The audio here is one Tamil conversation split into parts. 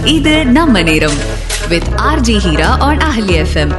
இது நம்ம நேரம் வித் ஆர்ஜி ஹீரா on அஹலி எஃப்எம்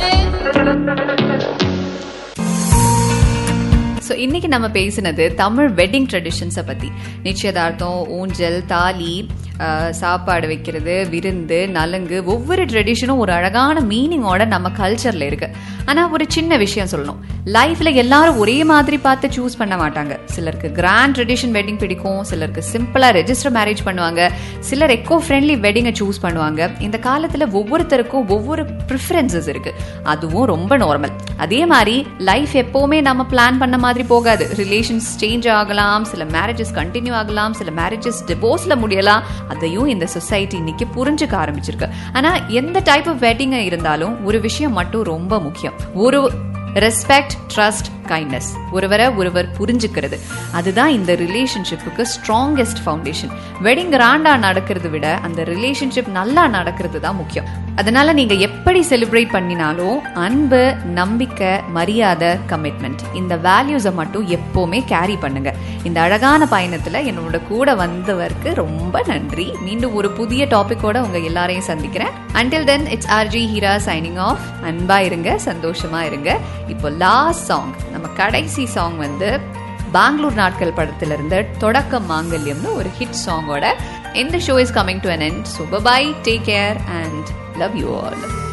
ஸோ இன்னைக்கு நம்ம பேசினது தமிழ் வெட்டிங் ட்ரெடிஷன்ஸை பற்றி நிச்சயதார்த்தம் ஊஞ்சல் தாலி ஆஹ், சாப்பாடு வைக்கிறது விருந்து நலங்கு ஒவ்வொரு ட்ரெடிஷனும் ஒரு அழகான மீனிங்கோட நம்ம கல்ச்சரில் இருக்கு ஆனால் ஒரு சின்ன விஷயம் சொல்லணும் லைஃப்ல எல்லாரும் ஒரே மாதிரி பார்த்து சூஸ் பண்ண மாட்டாங்க சிலருக்கு கிராண்ட் ட்ரெடிஷன் வெட்டிங் பிடிக்கும் சிலருக்கு சிம்பிளா ரெஜிஸ்டர் மேரேஜ் பண்ணுவாங்க சிலர் எக்கோ ஃப்ரெண்ட்லி வெட்டிங்கை சூஸ் பண்ணுவாங்க இந்த காலத்துல ஒவ்வொருத்தருக்கும் ஒவ்வொரு ப்ரிஃபரன்சஸ் இருக்கு அதுவும் ரொம்ப நார்மல் அதே மாதிரி லைஃப் எப்பவுமே நம்ம பிளான் பண்ண மாதிரி போகாது ரிலேஷன்ஸ் சேஞ்ச் ஆகலாம் சில மேரேஜஸ் கண்டினியூ ஆகலாம் சில மேரேஜஸ் டிவோர்ஸ்ல முடியலாம் அதையும் இந்த சொசைட்டி இன்னைக்கு புரிஞ்சுக்க ஆரம்பிச்சிருக்கு ஆனா எந்த டைப் ஆஃப் வெட்டிங் இருந்தாலும் ஒரு விஷயம் மட்டும் ரொம்ப முக்கியம் ஒரு ரெஸ்பெக்ட் ட்ரஸ்ட் கைண்ட்னஸ் ஒருவரை ஒருவர் புரிஞ்சுக்கிறது அதுதான் இந்த ரிலேஷன்ஷிப்புக்கு ஸ்ட்ராங்கஸ்ட் ஃபவுண்டேஷன் வெட்டிங் கிராண்டா நடக்கிறத விட அந்த ரிலேஷன்ஷிப் நல்லா நடக்கிறது தான் முக்கியம் அதனால நீங்க எப்படி செலிப்ரேட் பண்ணினாலும் அன்பு நம்பிக்கை மரியாதை கமிட்மெண்ட் இந்த வேல்யூஸை மட்டும் எப்பவுமே கேரி பண்ணுங்க இந்த அழகான பயணத்துல என்னோட கூட வந்தவருக்கு ரொம்ப நன்றி மீண்டும் ஒரு புதிய டாபிக்கோட உங்க எல்லாரையும் சந்திக்கிறேன் until then it's RJ Heera signing off அன்பா இருங்க சந்தோஷமா இருங்க இப்போ லாஸ்ட் சாங் நம்ம கடைசி சாங் வந்து பெங்களூர் நாட்கள் படத்துல இருந்து தொடக்கம் மாங்கல்யம்னு ஒரு ஹிட் சாங்கோட இந்த show is coming to an end so bye take care and love you all